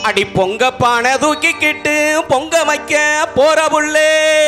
அடி பொங்க பானை தூக்கிக்கிட்டு பொங்க வைக்க போற புள்ளே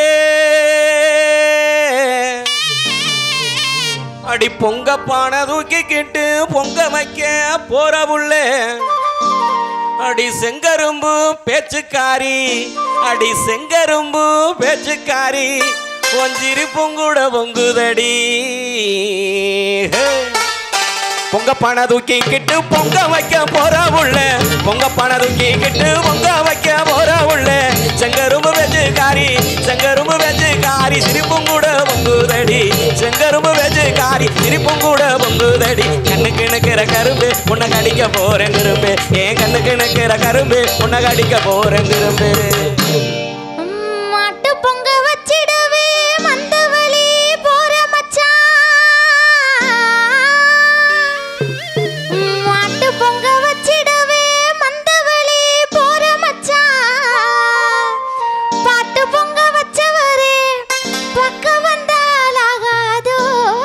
அடி பொங்க பானை தூக்கிக்கிட்டு பொங்க வைக்க போற புள்ளே அடி செங்கரும்பு பேச்சுக்காரி அடி செங்கரும்பு பேச்சுக்காரி கொஞ்சிருப்பும் கூட பொங்குதடி ஹே. பொங்க பண தூக்கிக்கிட்டு பொங்க வைக்க போற உள்ள பொங்க பண தூக்கிக்கிட்டு பொங்க வைக்க போற உள்ள செங்கரும்பு வெஜ்ஜு காரி செங்கரும்பு வெஜ்ஜு காரி சிரிப்பும் கூட பொங்குதடி செங்கரும்பு வெஜ்ஜு காரி சிரிப்பும் கூட பொங்குதடி கண்ணுக்கு நிக்கிற கரும்பு உன்னை கடிக்க போறேன் திரும்பு ஏன் கண்ணுக்கு நிக்கிற கரும்பு உன்னை கடிக்க போறேன் திரும்பு மாட்டு பொங்க வச்சிடவே மந்தவழி போற மச்சான் மாட்டு பொங்க வச்சிடவே மந்தவழி போற மச்சான் பாட்டு பொங்க வச்சவரே பக்கம் வந்தால் ஆகாதோ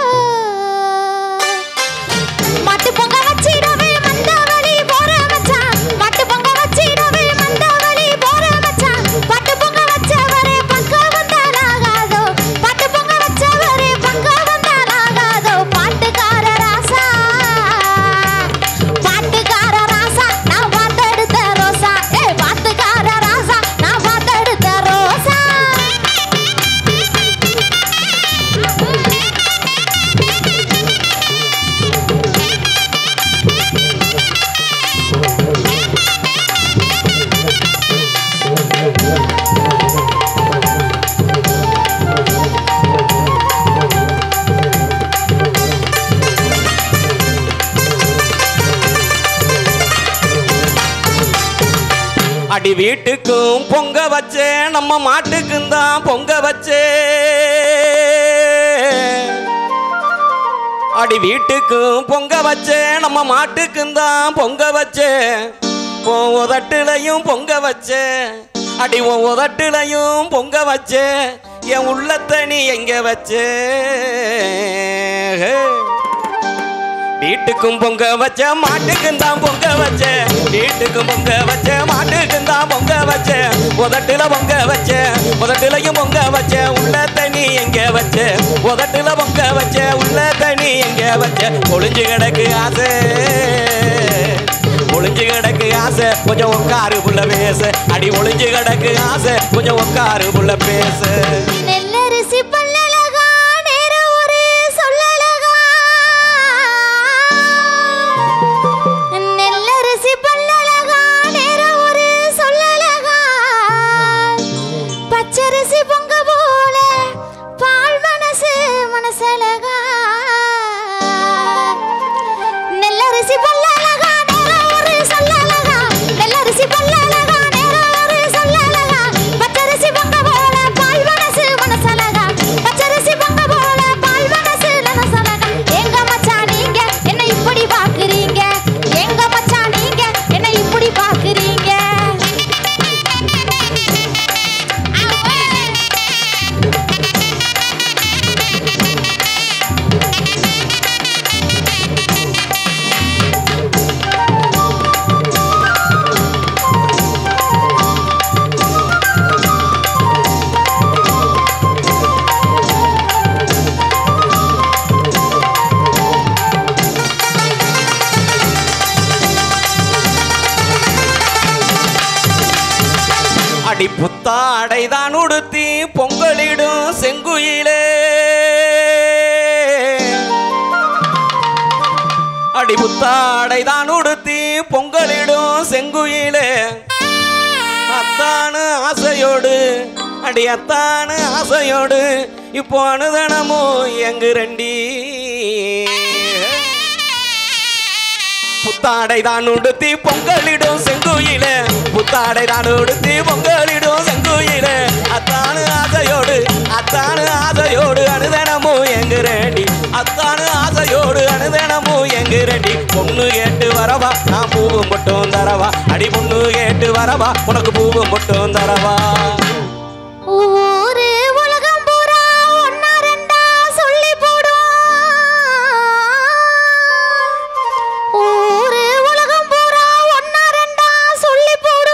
மாட்டு பொங்க வச்சிடவே மந்தவழி போற மச்சான் மாட்டு பொங்க வச்சிடவே மந்தவழி போற மச்சான் பாட்டு பொங்க வச்சவரே பக்கம் வந்தாலாகாதோ பாட்டு பொங்க வச்சவரே பக்கம் வந்தாலாகாதோ பாட்டுக்கார ராசா பாட்டுக்கார ராசா நான் பார்த்தெடுத்த ரோசா ஏ பாட்டுக்கார ராசா நான் பார்த்தெடுத்த ரோசா அடி வீட்டுக்கும் பொங்க வச்சே நம்ம மாட்டுக்கும் தான் பொங்க வச்சே அடி வீட்டுக்கும் பொங்க வச்சே நம்ம மாட்டுக்கும் தான் பொங்க வச்சே உன் உதட்டுலையும் பொங்க வச்சே அடி உன் உதட்டுலையும் பொங்க வச்சே என் உள்ளத்தை நீ எங்க வச்சே வீட்டுக்கும் பொங்க வச்ச மாட்டுக்கும் தான் பொங்க வச்ச வீட்டுக்கும் பொங்க வச்ச மாட்டுக்கும் தான் பொங்க வச்ச உதட்டுல பொங்க வச்ச உதட்டுலையும் பொங்க வச்ச உள்ள தண்ணி எங்க வச்ச உதட்டுல பொங்க வச்ச உள்ள தண்ணி எங்க வச்ச ஒளிஞ்சு கிடக்கு ஆசை ஒளிஞ்சு கிடக்கு ஆசை கொஞ்சம் உட்காரு புள்ள பேச அடி ஒளிஞ்சு கிடக்கு ஆசை கொஞ்சம் உட்காரு புள்ள பேச நெல்லரிசி பல்லழகா நேர ஒரு சொல்லழகா நெல்லரிசி பல்லழகா நேர ஒரு சொல்லழகா பச்சரிசி பொங்க போல பால் மனசு மனசழகா நெல்லரிசி பல்லழகா நேர ஒரு சொல்லழகா நெல்லரிசி பல்லழகா நேர ஒரு சொல்லழகா பச்சரிசி பொங்க போல பால் மனசு மனசழகா பச்சரிசி பொங்க போல பால் மனசு மனசழகா எங்க மச்சான் நீங்க என்ன இப்படி பாக்குறீங்க எங்க மச்சான் நீங்க என்ன இப்படி பாக்குறீங்க அடி புத்தாடைதான் உடுத்தி பொங்கலிடும் செங்குயிலே அடி புத்தாடைதான் உடுத்தி பொங்கலிடும் செங்குயிலே அத்தானு ஆசையோடு அடி அத்தானு ஆசையோடு இப்போ அனுதனமும் எங்கு ரெண்டி புத்தாடை தான் உடுத்தி பொங்கலிடும் செங்குயில புத்தாடை தான் உடுத்தி பொங்கலிடும் செங்குயில அத்தானு ஆசையோடு அத்தானு ஆசையோடு அனுதனமும் எங்குறேண்டி அத்தானு ஆசையோடு அனுதனமும் எங்குறேண்டி பொண்ணு கேட்டு வரவா நான் பூவும் மட்டும் தரவா அடி பொண்ணு கேட்டு வரவா உனக்கு பூவும் மட்டும் தரவா ஊரு உலகம் பூரா ஒன்னா ரெண்டா சொல்லி போடும் ஊரு உலகம் பூரா ஒன்னா ரெண்டா சொல்லி போடும்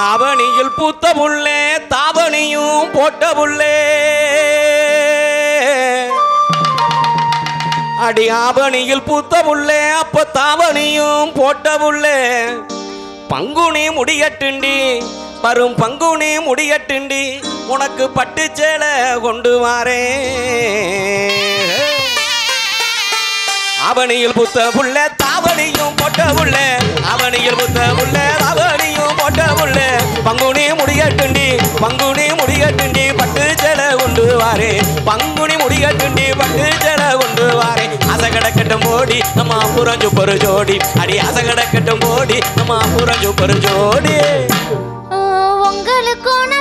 ஆவணியில் பூத்த புள்ளே தாவணியும் போட்ட புள்ளே அடி ஆவணியில் பூத்த புள்ளே அப்ப தாவணியும் போட்ட புள்ளே பங்குனி முடியட்டுண்டி வரும் பங்குனி முடியட்டுண்டி உனக்கு பட்டு சேலை கொண்டு வாரேன் அவனியில் புத்த புள்ள தாவணியும் போட்ட புள்ள அவனியில் புத்த புள்ள தாவணியும் போட்ட புள்ள பங்குனி முடியட்டுண்டி பங்குனி முடியட்டுண்டி பட்டு சேலை கொண்டு வாரே பங்குனி முடியட்டுண்டி பட்டு சேலை கொண்டு வாரே அசகடக்கட்டும் ஓடி நம்ம புறஞ்சு பொறு ஜோடி அடி அசகடக்கட்டும் ஓடி நம்ம புறஞ்சு பொறு ஜோடி ஓ, உங்களுக்கும்